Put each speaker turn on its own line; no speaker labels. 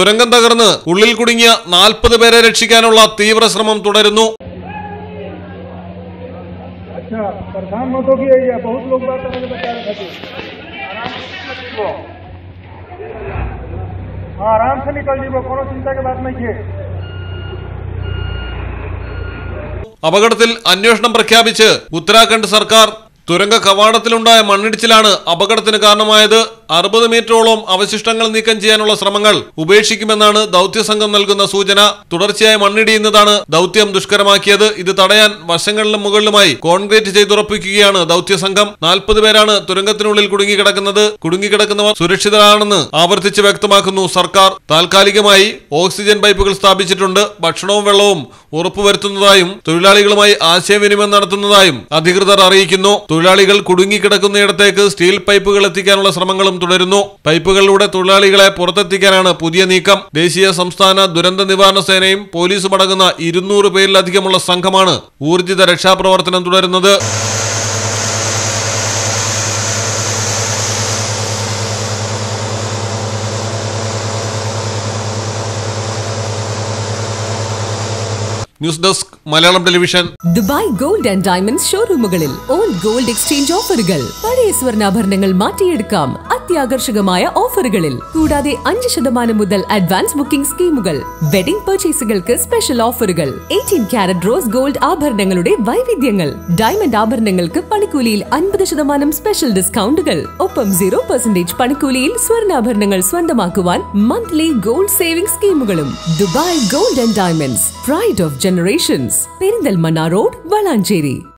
തുരങ്കം തകർന്ന് ഉള്ളിൽ കുടുങ്ങിയ നാൽപ്പത് പേരെ രക്ഷിക്കാനുള്ള തീവ്ര ശ്രമം തുടരുന്നു
अच्छा परेशान मत हो गया या बहुत लोग बात करने बचा रहे थे आराम से मत जीवो हाँ आराम से निकल जीवो कोनो चिंता के बात नहीं है
അപകടത്തിൽ അന്വേഷണം പ്രഖ്യാപിച്ച് ഉത്തരാഖണ്ഡ് സർക്കാർ തുരങ്ക കവാടത്തിലുണ്ടായ മണ്ണിടിച്ചിലാണ് അപകടത്തിന് കാരണമായത് അറുപത് മീറ്ററോളം അവശിഷ്ടങ്ങൾ നീക്കം ചെയ്യാനുള്ള ശ്രമങ്ങൾ ഉപേക്ഷിക്കുമെന്നാണ് ദൗത്യസംഘം നൽകുന്ന സൂചന തുടർച്ചയായി മണ്ണിടിയുന്നതാണ് ദൗത്യം ദുഷ്കരമാക്കിയത് ഇത് തടയാൻ വശങ്ങളിലും മുകളിലുമായി കോൺക്രീറ്റ് ചെയ്തുറപ്പിക്കുകയാണ് ദൗത്യസംഘം നാൽപ്പത് പേരാണ് തുരങ്കത്തിനുള്ളിൽ കുടുങ്ങിക്കിടക്കുന്നത് കുടുങ്ങിക്കിടക്കുന്നവർ സുരക്ഷിതരാണെന്ന് ആവർത്തിച്ച് വ്യക്തമാക്കുന്നു സർക്കാർ താൽക്കാലികമായി ഓക്സിജൻ പൈപ്പുകൾ സ്ഥാപിച്ചിട്ടുണ്ട് ഭക്ഷണവും വെള്ളവും ഉറപ്പുവരുത്തുന്നതായും തൊഴിലാളികളുമായി ആശയവിനിമയം നടത്തുന്നതായും അധികൃതർ അറിയിക്കുന്നു തൊഴിലാളികൾ കുടുങ്ങിക്കിടക്കുന്നയിടത്തേക്ക് സ്റ്റീൽ പൈപ്പുകൾ എത്തിക്കാനുള്ള ശ്രമങ്ങളും തുടരുന്നു പൈപ്പുകളിലൂടെ തൊഴിലാളികളെ പുറത്തെത്തിക്കാനാണ് പുതിയ നീക്കം ദേശീയ സംസ്ഥാന ദുരന്ത നിവാരണ സേനയും പോലീസും അടങ്ങുന്ന ഇരുന്നൂറ് പേരിലധികമുള്ള സംഘമാണ് ഊർജിത രക്ഷാപ്രവർത്തനം തുടരുന്നത് news desk Malayalam television
Dubai gold and diamonds ഷോറൂമുകളിൽ ഓൾഡ് ഗോൾഡ് എക്സ്ചേഞ്ച് ഓഫറുകൾ പഴയ സ്വർണ്ണാഭരണങ്ങൾ മാറ്റിയെടുക്കാം അത്യാകർഷകമായ ഓഫറുകളിൽ കൂടാതെ അഞ്ച് ശതമാനം മുതൽ അഡ്വാൻസ് ബുക്കിംഗ് സ്കീമുകൾ വെഡിംഗ് പർച്ചേസുകൾക്ക് സ്പെഷ്യൽ ഓഫറുകൾ എയ്റ്റീൻ ക്യാരറ്റ് റോസ് ഗോൾഡ് ആഭരണങ്ങളുടെ വൈവിധ്യങ്ങൾ ഡയമണ്ട് ആഭരണങ്ങൾക്ക് പണിക്കൂലിയിൽ അൻപത് ശതമാനം സ്പെഷ്യൽ ഡിസ്കൗണ്ടുകൾ ഒപ്പം സീറോ പെർസെന്റേജ് പണിക്കൂലിയിൽ സ്വർണ്ണാഭരണങ്ങൾ സ്വന്തമാക്കുവാൻ മന്ത്ലി ഗോൾഡ് സേവിംഗ് സ്കീമുകളും Dubai gold and diamonds pride of generations Perinthalmanna road Valanchery